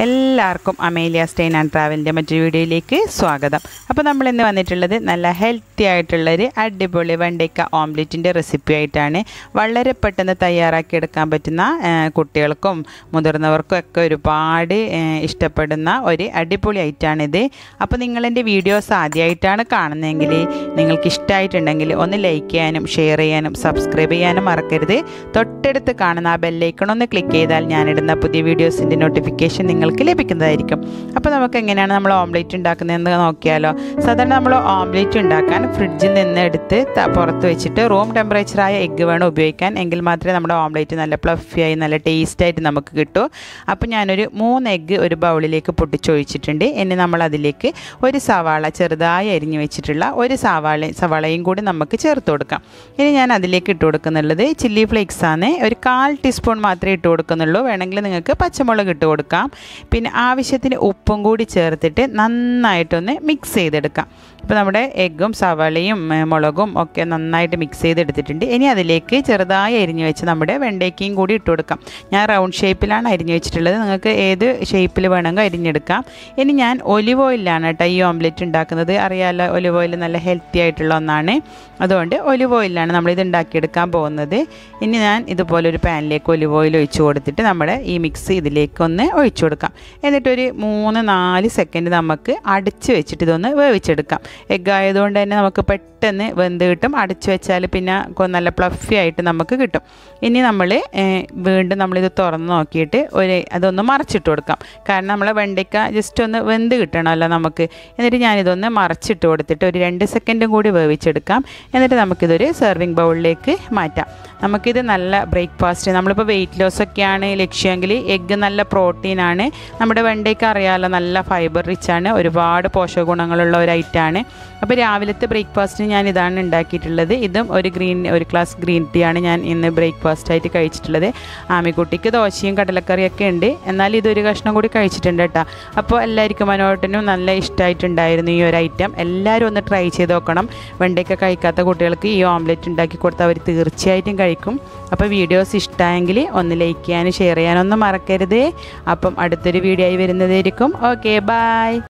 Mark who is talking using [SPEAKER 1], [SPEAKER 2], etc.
[SPEAKER 1] എല്ലാവർക്കും Amelia stain and ട്രാവലിൻ്റെ മറ്റൊരു വീഡിയോയിലേക്ക് സ്വാഗതം അപ്പോൾ നമ്മൾ ഇന്ന് വന്നിട്ടുള്ളത് നല്ല ഹെൽത്തി ആയിട്ടുള്ളൊരു അടിപൊളി വെണ്ടയ്ക്ക ഓംലെറ്റിൻ്റെ റെസിപ്പി ആയിട്ടാണ് വളരെ പെട്ടെന്ന് തയ്യാറാക്കി എടുക്കാൻ പറ്റുന്ന ആ, കുട്ടികൾക്കും മുതിർന്നവർക്കും ഒക്കെ ഒരുപാട് ആ, ഇഷ്ടപ്പെടുന്ന ഒരു അടിപൊളി ഐറ്റാണിത് അപ്പോൾ നിങ്ങളെൻ്റെ വീഡിയോസ് ആദ്യമായിട്ടാണ് കാണുന്നതെങ്കിൽ നിങ്ങൾക്ക് ഇഷ്ടമായിട്ടുണ്ടെങ്കിൽ ഒന്ന് ലൈക്ക് ചെയ്യാനും ഷെയർ ചെയ്യാനും സബ്സ്ക്രൈബ് ചെയ്യാനും മറക്കരുത് തൊട്ടടുത്ത് കാണുന്ന ആ ബെല്ലൈക്കൺ ഒന്ന് ക്ലിക്ക് ചെയ്താൽ ഞാനിടുന്ന പുതിയ വീഡിയോസിൻ്റെ നോട്ടിഫിക്കേഷൻ നിങ്ങൾക്ക് ലഭിക്കുന്നതായിരിക്കും അപ്പോൾ നമുക്ക് എങ്ങനെയാണ് നമ്മൾ ഓംലേറ്റ് ഉണ്ടാക്കുന്നതെന്ന് നോക്കിയാലോ സാധാരണ നമ്മൾ ഓംലേറ്റ് ഉണ്ടാക്കാൻ ഫ്രിഡ്ജിൽ നിന്ന് എടുത്ത് ത- പുറത്ത് വെച്ചിട്ട് റൂം ടെമ്പറേച്ചറായ എഗ്ഗ് വേണം ഉപയോഗിക്കാൻ എങ്കിൽ മാത്രമേ നമ്മുടെ ഓംലേറ്റ് നല്ല ഫ്ലഫിയായി നല്ല ടേസ്റ്റായിട്ട് നമുക്ക് കിട്ടൂ അപ്പോൾ ഞാനൊരു മൂന്ന് എഗ്ഗ് ഒരു ബൗളിലേക്ക് പൊട്ടിച്ചൊഴിച്ചിട്ടുണ്ട് ഇനി നമ്മൾ അതിലേക്ക് ഒരു സവാള ചെറുതായി അരിഞ്ഞു വെച്ചിട്ടുള്ള ഒരു സവാള സവാളയും കൂടി നമുക്ക് ചേർത്ത് കൊടുക്കാം ഇനി ഞാൻ അതിലേക്ക് ഇട്ട് കൊടുക്കുന്നുള്ളത് ചില്ലി ഫ്ലേക്സ് ആണ് ഒരു കാൽ ടീസ്പൂൺ മാത്രമേ ഇട്ട് കൊടുക്കുന്നുള്ളൂ വേണമെങ്കിൽ നിങ്ങൾക്ക് പച്ചമുളക് ഇട്ട് കൊടുക്കാം പിന്നെ ആവശ്യത്തിന് ഉപ്പും കൂടി ചേർത്തിട്ട് നന്നായിട്ടൊന്ന് മിക്സ് ചെയ്തെടുക്കാം ഇപ്പോൾ നമ്മുടെ എഗ്ഗും സവാളയും ഏ, മുളകും ഒക്കെ നന്നായിട്ട് മിക്സ് ചെയ്തെടുത്തിട്ടുണ്ട് ഇനി അതിലേക്ക് ചെറുതായി അരിഞ്ഞു വെച്ച് നമ്മുടെ വെണ്ടയ്ക്കയും കൂടി ഇട്ട് കൊടുക്കാം ഞാൻ റൗണ്ട് ഷേപ്പിലാണ് അരിഞ്ഞു വെച്ചിട്ടുള്ളത് നിങ്ങൾക്ക് ഏത് ഷേപ്പിൽ വേണമെങ്കിൽ അരിഞ്ഞെടുക്കാം ഇനി ഞാൻ ഒലിവ് ഓയിലാണ് കേട്ടോ ഈ ഓംലെറ്റ് ഉണ്ടാക്കുന്നത് അറിയാമല്ലോ ഒലിവ് ഓയിൽ നല്ല ഹെൽത്തി ആയിട്ടുള്ള ഒന്നാണ് അതുകൊണ്ട് ഒലിവ് ഓയിലാണ് നമ്മളിത് ഉണ്ടാക്കിയെടുക്കാൻ പോകുന്നത് ഇനി ഞാൻ ഇതുപോലെ ഒരു പാനിലേക്ക് ഒലിവ് ഓയിൽ ഒഴിച്ച് കൊടുത്തിട്ട് നമ്മുടെ ഈ മിക്സ് ഇതിലേക്ക് ഒന്ന് ഒഴിച്ചു കൊടുക്കാം എന്നിട്ടൊരു മൂന്ന് നാല് സെക്കൻഡ് നമുക്ക് അടച്ച് വെച്ചിട്ട് ഇതൊന്ന് വേവിച്ചെടുക്കാം എഗ്ഗ് ആയതുകൊണ്ട് തന്നെ നമുക്ക് പെട്ടെന്ന് വെന്ത് കിട്ടും അടച്ച് വെച്ചാൽ പിന്നെ കൊ- നല്ല പ്ലഫി ആയിട്ട് നമുക്ക് കിട്ടും ഇനി നമ്മൾ വീണ്ടും നമ്മളിത് തുറന്ന് നോക്കിയിട്ട് ഒരു അതൊന്ന് മറച്ചിട്ട് കൊടുക്കാം കാരണം നമ്മൾ വെണ്ടയ്ക്ക ജസ്റ്റ് ഒന്ന് വെന്ത് കിട്ടണമല്ലോ നമുക്ക് എന്നിട്ട് ഞാനിതൊന്ന് മറച്ചിട്ട് കൊടുത്തിട്ട് ഒരു രണ്ട് സെക്കൻഡും കൂടി വേവിച്ചെടുക്കാം എന്നിട്ട് നമുക്കിതൊരു സെർവിങ് ബൗളിലേക്ക് മാറ്റാം നമുക്കിത് നല്ല ബ്രേക്ക്ഫാസ്റ്റ് നമ്മളിപ്പോൾ വെയിറ്റ് ലോസ് ഒക്കെയാണ് ലക്ഷ്യമെങ്കിൽ എഗ്ഗ് നല്ല പ്രോട്ടീനാണ് നമ്മുടെ വെണ്ടയ്ക്ക അറിയാമല്ലോ നല്ല ഫൈബർ റിച്ച് ആണ് ഒരുപാട് പോഷക ഗുണങ്ങളുള്ള ഒരു ഐറ്റമാണ് അപ്പോൾ രാവിലത്തെ ബ്രേക്ക്ഫാസ്റ്റിന് ഞാൻ ഇതാണ് ഉണ്ടാക്കിയിട്ടുള്ളത് ഇതും ഒരു ഗ്രീൻ ഒരു ഗ്ലാസ് ഗ്രീൻ ടീ ആണ് ഞാൻ ഇന്ന് ബ്രേക്ക്ഫാസ്റ്റ് ആയിട്ട് കഴിച്ചിട്ടുള്ളത് ആമിക്കുട്ടിക്ക് ദോശയും കടലക്കറിയൊക്കെ ഉണ്ട് എന്നാൽ ഇതൊരു കഷ്ണം കൂടി കഴിച്ചിട്ടുണ്ട് കേട്ടോ അപ്പോൾ എല്ലാവർക്കും മനോട്ടനും നല്ല ഇഷ്ടമായിട്ടുണ്ടായിരുന്നു ഈ ഒരു ഐറ്റം എല്ലാവരും ഒന്ന് ട്രൈ ചെയ്ത് നോക്കണം വെണ്ടയ്ക്ക കഴിക്കാത്ത കുട്ടികൾക്ക് ഈ ഓംലെറ്റ് ഉണ്ടാക്കി കൊടുത്താൽ അവർ തീർച്ചയായിട്ടും കഴിക്കും അപ്പോൾ വീഡിയോസ് ഇഷ്ടമായെങ്കിൽ ഒന്ന് ലൈക്ക് ചെയ്യാനും ഷെയർ ചെയ്യാനൊന്നും മറക്കരുത് അപ്പം അടുത്തൊരു വീഡിയോ ആയി വരുന്നതായിരിക്കും ഓക്കെ ബായ്